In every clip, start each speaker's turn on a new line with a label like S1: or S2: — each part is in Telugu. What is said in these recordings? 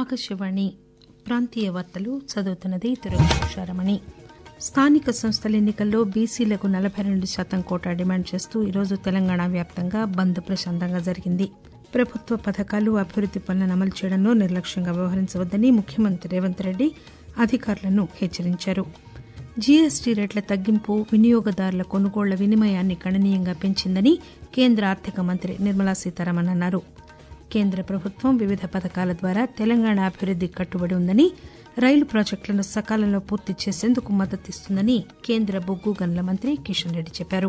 S1: ఆకాశవాణి ప్రాంతీయ వార్తలు చదువుతున్నది తిరుమణి స్థానిక సంస్థల ఎన్నికల్లో బీసీలకు నలబై రెండు శాతం కోటా డిమాండ్ చేస్తూ ఈరోజు తెలంగాణ వ్యాప్తంగా బంద్ ప్రశాంతంగా జరిగింది ప్రభుత్వ పథకాలు అభివృద్ది పనులను అమలు చేయడంలో నిర్లక్ష్యంగా వ్యవహరించవద్దని ముఖ్యమంత్రి రేవంత్ రెడ్డి అధికారులను హెచ్చరించారు జీఎస్టీ రేట్ల తగ్గింపు వినియోగదారుల కొనుగోళ్ల వినిమయాన్ని గణనీయంగా పెంచిందని కేంద్ర ఆర్థిక మంత్రి నిర్మలా సీతారామన్ అన్నారు కేంద్ర ప్రభుత్వం వివిధ పథకాల ద్వారా తెలంగాణ అభివృద్దికి కట్టుబడి ఉందని రైలు ప్రాజెక్టులను సకాలంలో పూర్తి చేసేందుకు మద్దతిస్తుందని కేంద్ర బొగ్గు గనుల మంత్రి కిషన్ రెడ్డి చెప్పారు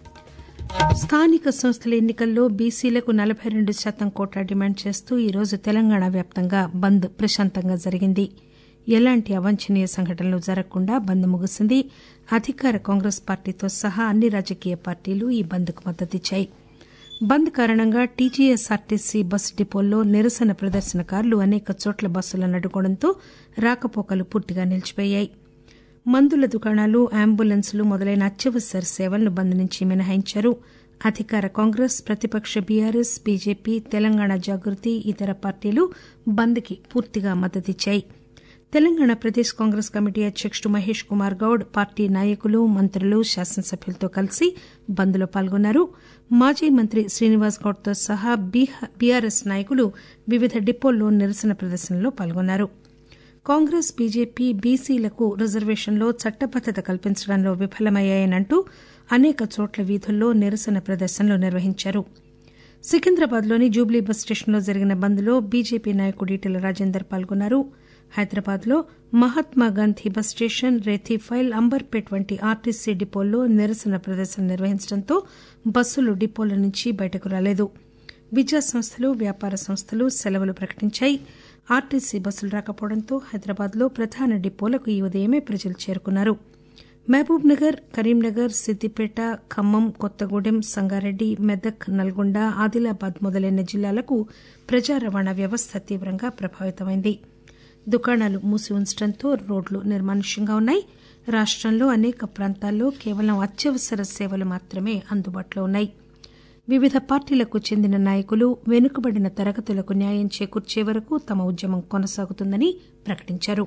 S1: స్థానిక సంస్థల ఎన్నికల్లో బీసీలకు నలబై రెండు శాతం కోటా డిమాండ్ చేస్తూ ఈరోజు తెలంగాణ వ్యాప్తంగా బంద్ ప్రశాంతంగా జరిగింది ఎలాంటి అవాంఛనీయ సంఘటనలు జరగకుండా బంద్ ముగిసింది అధికార కాంగ్రెస్ పార్టీతో సహా అన్ని రాజకీయ పార్టీలు ఈ బంద్కు మద్దతిచ్చాయి బంద్ కారణంగా టీజీఎస్ఆర్టీసీ బస్సు డిపోల్లో నిరసన ప్రదర్శనకారులు అనేక చోట్ల బస్సులను అడ్డుకోవడంతో రాకపోకలు పూర్తిగా నిలిచిపోయాయి మందుల దుకాణాలు అంబులెన్సులు మొదలైన అత్యవసర సేవలను బంద్ నుంచి మినహాయించారు అధికార కాంగ్రెస్ ప్రతిపక్ష బీఆర్ఎస్ బీజేపీ తెలంగాణ జాగృతి ఇతర పార్టీలు బంద్కి పూర్తిగా మద్దతిచ్చాయి తెలంగాణ ప్రదేశ్ కాంగ్రెస్ కమిటీ అధ్యకుడు మహేష్ కుమార్ గౌడ్ పార్టీ నాయకులు మంత్రులు శాసనసభ్యులతో కలిసి బంద్ లో పాల్గొన్నారు మాజీ మంత్రి శ్రీనివాస్ గౌడ్ తో సహా బీఆర్ఎస్ నాయకులు వివిధ డిపోల్లో నిరసన ప్రదర్శనలో పాల్గొన్నారు కాంగ్రెస్ బీజేపీ బీసీలకు రిజర్వేషన్లో చట్టబద్దత కల్పించడంలో విఫలమయ్యాయనంటూ అనేక చోట్ల వీధుల్లో నిరసన ప్రదర్శనలు నిర్వహించారు సికింద్రాబాద్లోని జూబ్లీ బస్ స్టేషన్లో జరిగిన బంద్లో బీజేపీ నాయకుడు ఈటెల రాజేందర్ పాల్గొన్నారు హైదరాబాద్లో మహాత్మాగాంధీ బస్ స్టేషన్ రేథీఫైల్ అంబర్పేట్ వంటి ఆర్టీసీ డిపోల్లో నిరసన ప్రదర్శన నిర్వహించడంతో బస్సులు డిపోల నుంచి బయటకు రాలేదు విద్యా సంస్థలు వ్యాపార సంస్థలు సెలవులు ప్రకటించాయి ఆర్టీసీ బస్సులు రాకపోవడంతో హైదరాబాద్లో ప్రధాన డిపోలకు ఈ ఉదయమే ప్రజలు చేరుకున్నారు మహబూబ్ నగర్ కరీంనగర్ సిద్దిపేట ఖమ్మం కొత్తగూడెం సంగారెడ్డి మెదక్ నల్గొండ ఆదిలాబాద్ మొదలైన జిల్లాలకు ప్రజా రవాణా వ్యవస్థ తీవ్రంగా ప్రభావితమైంది దుకాణాలు మూసి ఉంచడంతో రోడ్లు నిర్మానుష్యంగా ఉన్నాయి రాష్టంలో అనేక ప్రాంతాల్లో కేవలం అత్యవసర సేవలు మాత్రమే అందుబాటులో ఉన్నాయి వివిధ పార్టీలకు చెందిన నాయకులు వెనుకబడిన తరగతులకు న్యాయం చేకూర్చే వరకు తమ ఉద్యమం కొనసాగుతుందని ప్రకటించారు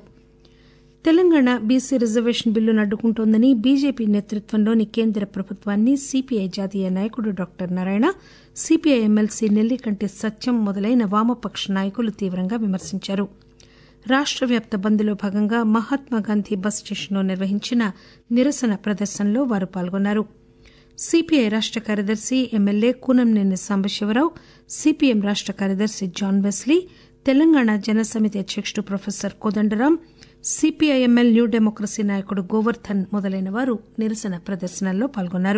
S1: తెలంగాణ బీసీ రిజర్వేషన్ బిల్లును అడ్డుకుంటోందని బీజేపీ నేతృత్వంలోని కేంద్ర ప్రభుత్వాన్ని సీపీఐ జాతీయ నాయకుడు doctor Narayana CPI MLC Nellikanti Satyam మొదలైన వామపక్ష నాయకులు తీవ్రంగా విమర్శించారు రాష్ట వ్యాప్త బంద్లో భాగంగా మహాత్మాగాంధీ బస్ స్టేషన్లో నిర్వహించిన నిరసన ప్రదర్శనలో వారు పాల్గొన్నారు సీపీఐ రాష్ట కార్యదర్శి ఎమ్మెల్యే కూనంనేని సాంబశివరావు సీపీఎం రాష్ట కార్యదర్శి జాన్ వెస్లీ తెలంగాణ జనసమితి అధ్యకుడు professor Kodandaram CPI ML new democracy నాయకుడు గోవర్ధన్ మొదలైన వారు నిరసన ప్రదర్శనల్లో పాల్గొన్నారు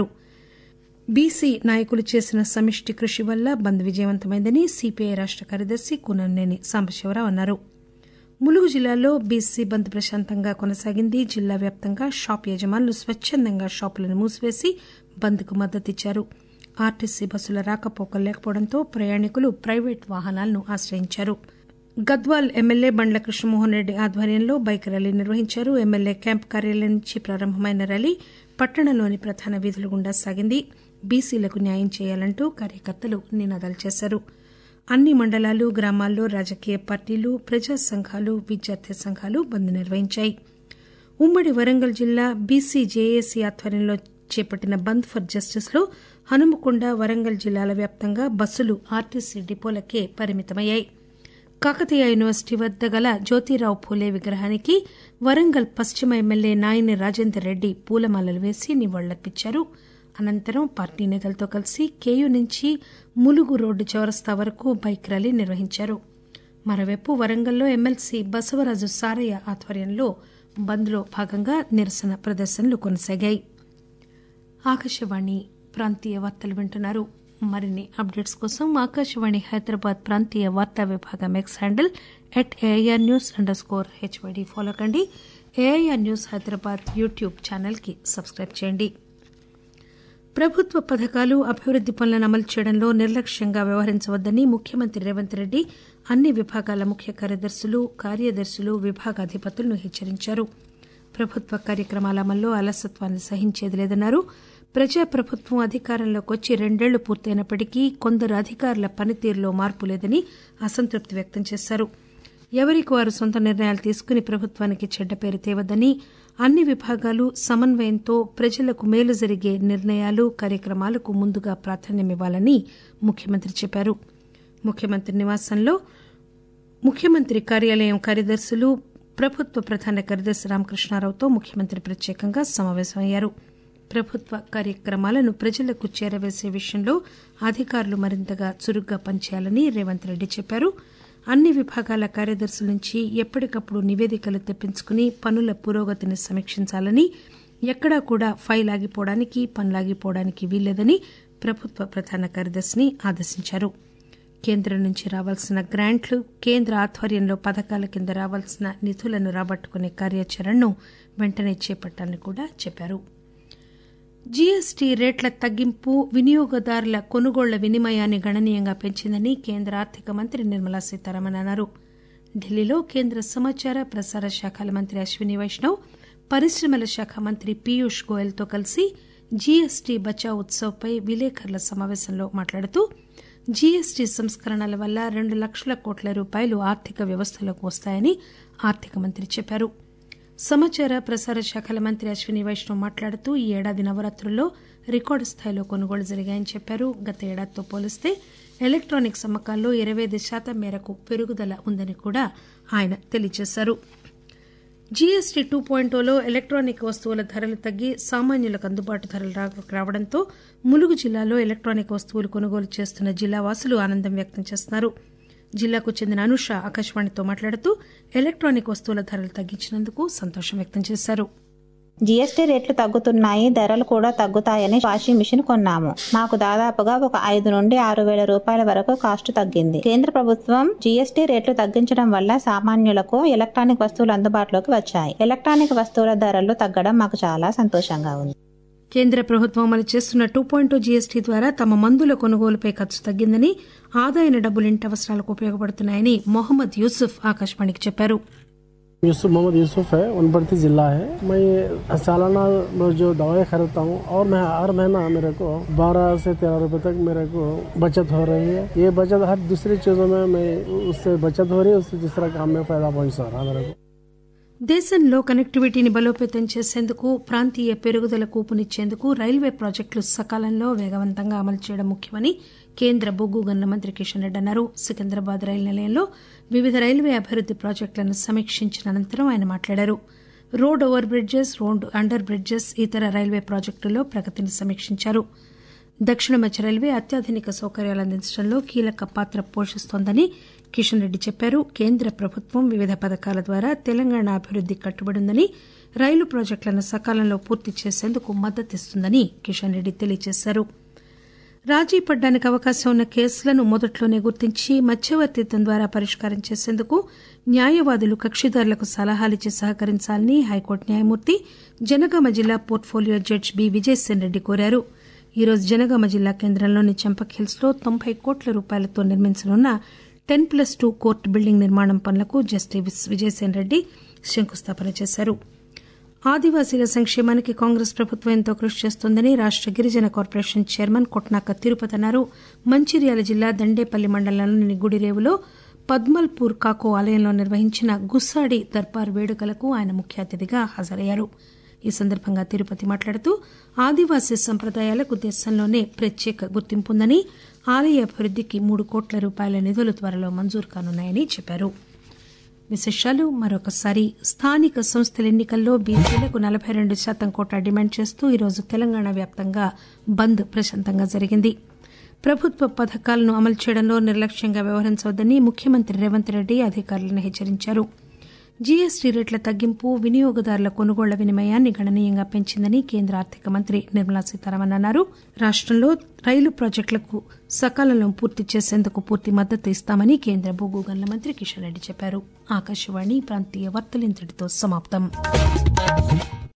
S1: బీసీ నాయకులు చేసిన సమిష్టి కృషి వల్ల బంద్ విజయవంతమైందని సీపీఐ రాష్ట కార్యదర్శి కూనంనేని సాంబశివరావు అన్నారు ములుగు జిల్లాలో బీసీ బంద్ ప్రశాంతంగా కొనసాగింది జిల్లా వ్యాప్తంగా షాప్ యజమానులు స్వచ్చందంగా షాపులను మూసివేసి బంద్కు మద్దతిచ్చారు ఆర్టీసీ బస్సుల రాకపోకలు లేకపోవడంతో ప్రయాణికులు ప్రైవేట్ వాహనాలను ఆశ్రయించారు గద్వాల్ ఎమ్మెల్యే బండ్ల కృష్ణమోహన్ రెడ్డి ఆధ్వర్యంలో బైక్ ర్యాలీ నిర్వహించారు ఎమ్మెల్యే క్యాంప్ కార్యాలయం నుంచి ప్రారంభమైన ర్యాలీ పట్టణంలోని ప్రధాన వీధుల గుండా సాగింది బీసీలకు న్యాయం చేయాలంటూ కార్యకర్తలు నినాదాలు చేశారు అన్ని మండలాలు గ్రామాల్లో రాజకీయ పార్టీలు ప్రజా సంఘాలు విద్యార్థి సంఘాలు బంద్ నిర్వహించాయి ఉమ్మడి వరంగల్ జిల్లా బీసీ జేఏసీ ఆధ్వర్యంలో చేపట్టిన బంద్ ఫర్ జస్టిస్ లో హనుమకొండ వరంగల్ జిల్లాల వ్యాప్తంగా బస్సులు ఆర్టీసీ డిపోలకే పరిమితమయ్యాయి కాకతీయ యూనివర్సిటీ వద్ద గల జ్యోతిరావు పూలే విగ్రహానికి వరంగల్ పశ్చిమ ఎమ్మెల్యే నాయని రాజేందర్ రెడ్డి పూలమాలలు వేసి నివాళులర్పించారు అనంతరం పార్టీ నేతలతో కలిసి కేయూ నుంచి ములుగు రోడ్డు చౌరస్తా వరకు బైక్ ర్యాలీ నిర్వహించారు మరోవైపు వరంగల్లో ఎమ్మెల్సీ బసవరాజు సారయ్య ఆధ్వర్యంలో బంద్లో భాగంగా నిరసన ప్రదర్శనలు కొనసాగాయి ఆకాశవాణి ప్రాంతీయ వార్తలు వింటున్నారు మరిన్ని అప్డేట్స్ కోసం ఆకాశవాణి హైదరాబాద్ ప్రాంతీయ వార్తా విభాగం X handle at AIR news underscore HYD follow కండి ఏఐఆర్ న్యూస్ హైదరాబాద్ యూట్యూబ్ ఛానల్కి సబ్స్క్రైబ్ చేయండి ప్రభుత్వ పథకాలు అభివృద్ది పనులను అమలు చేయడంలో నిర్లక్ష్యంగా వ్యవహరించవద్దని ముఖ్యమంత్రి రేవంత్ రెడ్డి అన్ని విభాగాల ముఖ్య కార్యదర్శులు కార్యదర్శులు విభాగాధిపతులను హెచ్చరించారు ప్రభుత్వ కార్యక్రమాల అమల్లో అలసత్వాన్ని సహించేది లేదన్నారు ప్రజాప్రభుత్వం అధికారంలోకి వచ్చి రెండేళ్లు పూర్తయినప్పటికీ కొందరు అధికారుల పనితీరులో మార్పు లేదని అసంతృప్తి వ్యక్తం చేశారు ఎవరికి వారు సొంత నిర్ణయాలు తీసుకుని ప్రభుత్వానికి చెడ్డ పేరు తేవద్దని అన్ని విభాగాలు సమన్వయంతో ప్రజలకు మేలు జరిగే నిర్ణయాలు కార్యక్రమాలకు ముందుగా ప్రాధాన్యమివ్వాలని ముఖ్యమంత్రి చెప్పారు ముఖ్యమంత్రి నివాసంలో ముఖ్యమంత్రి కార్యాలయం కార్యదర్శులు ప్రభుత్వ ప్రధాన కార్యదర్శి రామకృష్ణారావుతో ముఖ్యమంత్రి ప్రత్యేకంగా సమావేశమయ్యారు ప్రభుత్వ కార్యక్రమాలను ప్రజలకు చేరవేసే విషయంలో అధికారులు మరింతగా చురుగ్గా పనిచేయాలని రేవంత్ రెడ్డి చెప్పారు అన్ని విభాగాల కార్యదర్శుల నుంచి ఎప్పటికప్పుడు నివేదికలు తెప్పించుకుని పనుల పురోగతిని సమీక్షించాలని ఎక్కడా కూడా ఫైల్ ఆగిపోవడానికి పనులాగిపోవడానికి వీల్లేదని ప్రభుత్వ ప్రధాన కార్యదర్శిని ఆదేశించారు కేంద్రం నుంచి రావాల్సిన గ్రాంట్లు కేంద్ర ఆధ్వర్యంలో పథకాల కింద రావాల్సిన నిధులను రాబట్టుకునే కార్యాచరణను వెంటనే చేపట్టాలని కూడా చెప్పారు జీఎస్టీ రేట్ల తగ్గింపు వినియోగదారుల కొనుగోళ్ల వినిమయాన్ని గణనీయంగా పెంచిందని కేంద్ర ఆర్థిక మంత్రి నిర్మలా సీతారామన్ అన్నారు ఢిల్లీలో కేంద్ర సమాచార ప్రసార శాఖల మంత్రి అశ్విని వైష్ణవ్ పరిశ్రమల శాఖ మంత్రి పీయూష్ గోయల్తో కలిసి జీఎస్టీ బచావ్ ఉత్సవ్పై విలేకరుల సమావేశంలో మాట్లాడుతూ జీఎస్టీ సంస్కరణల వల్ల రెండు లక్షల కోట్ల రూపాయలు ఆర్థిక వ్యవస్థలోకి వస్తాయని ఆర్థిక మంత్రి చెప్పారు సమాచార ప్రసార శాఖల మంత్రి అశ్విని వైష్ణవ్ మాట్లాడుతూ ఈ ఏడాది నవరాత్రుల్లో రికార్డు స్థాయిలో కొనుగోళ్లు జరిగాయని చెప్పారు గత ఏడాదితో పోలిస్తే ఎలక్టానిక్స్ అమ్మకాల్లో ఇరవై ఐదు శాతం మేరకు పెరుగుదల ఉందని కూడా ఆయన తెలియజేశారు జీఎస్టీ టూ పాయింట్ లో ఎలక్టానిక్ వస్తువుల ధరలు తగ్గి సామాన్యులకు అందుబాటు ధరలు రావడంతో ములుగు జిల్లాలో ఎలక్టానిక్ వస్తువులు కొనుగోలు చేస్తున్న జిల్లా వాసులు ఆనందం వ్యక్తం చేస్తున్నారు జిల్లాకు చెందిన అనుష ఆకాశవాణితో మాట్లాడుతూ ఎలక్టానిక్ వస్తువుల ధరలు తగ్గించినందుకు సంతోషం వ్యక్తం చేశారు
S2: జీఎస్టీ రేట్లు తగ్గుతున్నాయి ధరలు కూడా తగ్గుతాయని వాషింగ్ మిషన్ కొన్నాము మాకు దాదాపుగా ఒక ఐదు నుండి ఆరు వేల రూపాయల వరకు కాస్ట్ తగ్గింది కేంద్ర ప్రభుత్వం జీఎస్టీ రేట్లు తగ్గించడం వల్ల సామాన్యులకు ఎలక్ట్రానిక్ వస్తువులు అందుబాటులోకి వచ్చాయి ఎలక్ట్రానిక్ వస్తువుల ధరలు తగ్గడం మాకు చాలా సంతోషంగా ఉంది
S1: కేంద్ర ప్రభుత్వం అమలు చేస్తున్న టూ పాయింట్ జీఎస్టీ ద్వారా తమ మందుల కొనుగోలుపై ఖర్చు తగ్గిందని ఆదాయన డబ్బులు ఇంటి అవసరాలకు ఉపయోగపడుతున్నాయని మొహమ్మద్ యూసుఫ్ ఆకాశవాణికి చెప్పారు
S3: यूसुफ मोहम्मद यूसुफ है उनपड़ती ज़िला है मैं सालाना जो दवाई खरीदता हूँ और मैं हर महीना मेरे को 12 से 13 रुपए तक मेरे को बचत हो रही है ये बचत हर दूसरी चीज़ों में मैं उससे बचत हो रही है उससे दूसरा काम में फायदा पहुँच रहा है मेरे को
S1: దేశంలో కనెక్టివిటీని బలోపేతం చేసేందుకు ప్రాంతీయ పెరుగుదలకు ఊపునిచ్చేందుకు రైల్వే ప్రాజెక్టులు సకాలంలో వేగవంతంగా అమలు చేయడం ముఖ్యమని కేంద్ర బొగ్గు గనుల మంత్రి కిషన్ రెడ్డి అన్నారు సికింద్రాబాద్ రైలు నిలయంలో వివిధ రైల్వే అభివృద్ది ప్రాజెక్టులను సమీక్షించిన అనంతరం ఆయన మాట్లాడారు road over bridges road under bridges ఇతర రైల్వే ప్రాజెక్టుల్లో ప్రగతిని సమీక్షించారు దక్షిణ మధ్య రైల్వే అత్యాధునిక సౌకర్యాలు అందించడంలో కీలక పాత్ర పోషిస్తోందని కిషన్ రెడ్డి చెప్పారు కేంద్ర ప్రభుత్వం వివిధ పథకాల ద్వారా తెలంగాణ అభివృద్ది కట్టుబడి ఉందని రైలు ప్రాజెక్టులను సకాలంలో పూర్తి చేసేందుకు మద్దతిస్తుందని కిషన్ రెడ్డి తెలియజేశారు రాజీ పడ్డానికి అవకాశం ఉన్న కేసులను మొదట్లోనే గుర్తించి మధ్యవర్తిత్వం ద్వారా పరిష్కారం చేసేందుకు న్యాయవాదులు కక్షిదారులకు సలహాలిచ్చి సహకరించాలని హైకోర్టు న్యాయమూర్తి జనగామ జిల్లా portfolio judge B Vijaysen Reddy కోరారు ఈరోజు జనగామ జిల్లా కేంద్రంలోని చంపక్ హిల్స్ లో తొంభై కోట్ల రూపాయలతో నిర్మించనున్న ten plus two court building నిర్మాణం పనులకు జస్టిస్ విజయసేన్ రెడ్డి శంకుస్థాపన చేశారు ఆదివాసీల సంక్షేమానికి కాంగ్రెస్ ప్రభుత్వం ఎంతో కృషి చేస్తోందని రాష్ట గిరిజన కార్పొరేషన్ చైర్మన్ కొట్నాక తిరుపతి అన్నారు మంచిర్యాల జిల్లా దండేపల్లి మండలంలోని గుడిరేవులో పద్మల్పూర్ కాకో ఆలయంలో నిర్వహించిన గుస్సాడి దర్బార్ వేడుకలకు ఆయన ముఖ్య అతిథిగా హాజరయ్యారు ఈ సందర్భంగా తిరుపతి మాట్లాడుతూ ఆదివాసీ సంప్రదాయాలకు దేశంలోనే ప్రత్యేక గుర్తింపు ఉందని ఆలయ అభివృద్దికి మూడు కోట్ల రూపాయల నిధులు త్వరలో మంజూరు కానున్నాయని చెప్పారు విశేషాలు మరొకసారి స్థానిక సంస్థల ఎన్నికల్లో బీసీలకు నలభై రెండు శాతం కోటా డిమాండ్ చేస్తూ ఈరోజు తెలంగాణ వ్యాప్తంగా బంద్ ప్రశాంతంగా జరిగింది ప్రభుత్వ పథకాలను అమలు చేయడంలో నిర్లక్ష్యంగా వ్యవహరించవద్దని ముఖ్యమంత్రి రేవంత్ రెడ్డి అధికారులను హెచ్చరించారు జీఎస్టీ రేట్ల తగ్గింపు వినియోగదారుల కొనుగోళ్ల వినిమయాన్ని గణనీయంగా పెంచిందని కేంద్ర ఆర్థిక మంత్రి నిర్మలా సీతారామన్ అన్నారు రాష్టంలో రైలు ప్రాజెక్టులకు సకాలంలో పూర్తి చేసేందుకు పూర్తి మద్దతు ఇస్తామని కేంద్ర బొగ్గు గనుల మంత్రి కిషన్ రెడ్డి చెప్పారు ఆకాశవాణి ప్రాంతీయ వార్తలు ఇంతటితో సమాప్తం